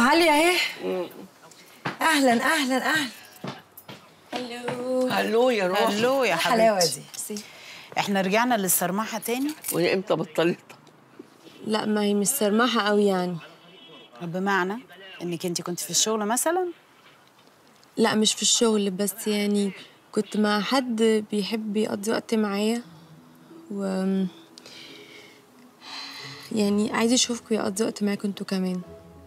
علي اهي اهلا اهلا اهلا الو الو يا روح الو يا الحلاوه حبيبتي دي احنا رجعنا للسرماحه تاني وهي امتى بطلت لا ما هي مش سرماحة قوي يعني بمعنى انك انت كنت في الشغل مثلا لا مش في الشغل بس يعني كنت مع حد بيحب يقضي وقت معايا و يعني عايز اشوفكوا يقضي وقت معاكوا انتوا كمان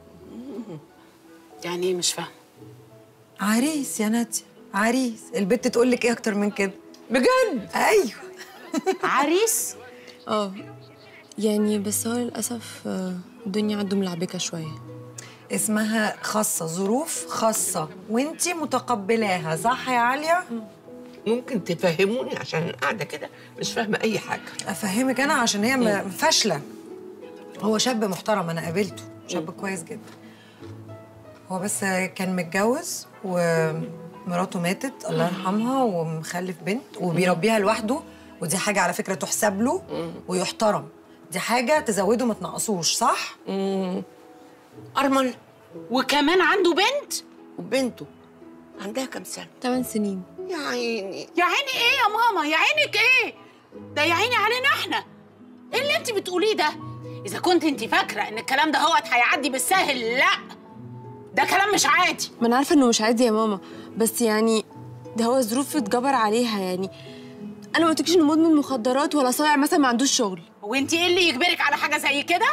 يعني ايه مش فاهمه عريس يا ناديه عريس البت تقول لك ايه اكتر من كده بجد ايوه عريس اه يعني بس هو للاسف آه، الدنيا عنده ملعبكه شويه اسمها خاصه ظروف خاصه وانتي متقبلاها صح يا عليا ممكن تفهموني عشان أنا قاعده كده مش فاهمه اي حاجه افهمك انا عشان هي م- فاشله هو شاب محترم انا قابلته شاب كويس جدا هو بس كان متجوز ومراته ماتت الله يرحمها ومخلف بنت وبيربيها لوحده ودي حاجه على فكره تحسب له ويحترم دي حاجه تزوده ما تنقصوش صح ارمل وكمان عنده بنت وبنته عندها كام سنه 8 سنين يا عيني يا عيني ايه يا ماما يا عينك ايه ده يا عيني علينا احنا ايه اللي انت بتقوليه ده اذا كنت انت فاكره ان الكلام ده هو هيعدي بالسهل لا ده كلام مش عادي ما انا عارفه انه مش عادي يا ماما بس يعني ده هو ظروف اتجبر عليها يعني انا ما قلتلكيش انه مدمن مخدرات ولا صايع مثلا ما عندوش شغل وانت ايه اللي يجبرك على حاجه زي كده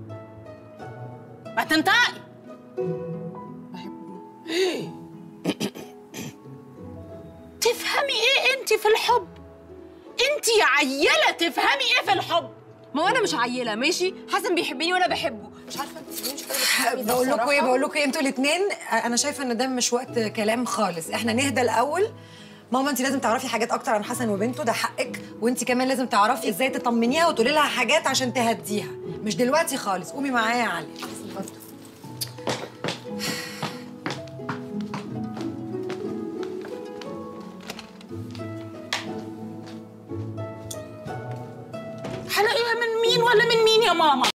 ما تنطقي تفهمي ايه انت في الحب انت يا عيله تفهمي ايه في الحب ما هو انا مش عيله ماشي حسن بيحبني وانا بحبه مش عارفه انت ليه مش قادره تفهمي ده بقول لكم ايه بصراحة. بقول لكم ايه انتوا الاثنين انا شايفه ان ده مش وقت كلام خالص احنا نهدى الاول ماما انت لازم تعرفي حاجات اكتر عن حسن وبنته ده حقك وانت كمان لازم تعرفي ازاي تطمنيها وتقولي لها حاجات عشان تهديها مش دلوقتي خالص قومي معايا يا علي هلاقيها من مين ولا من مين يا ماما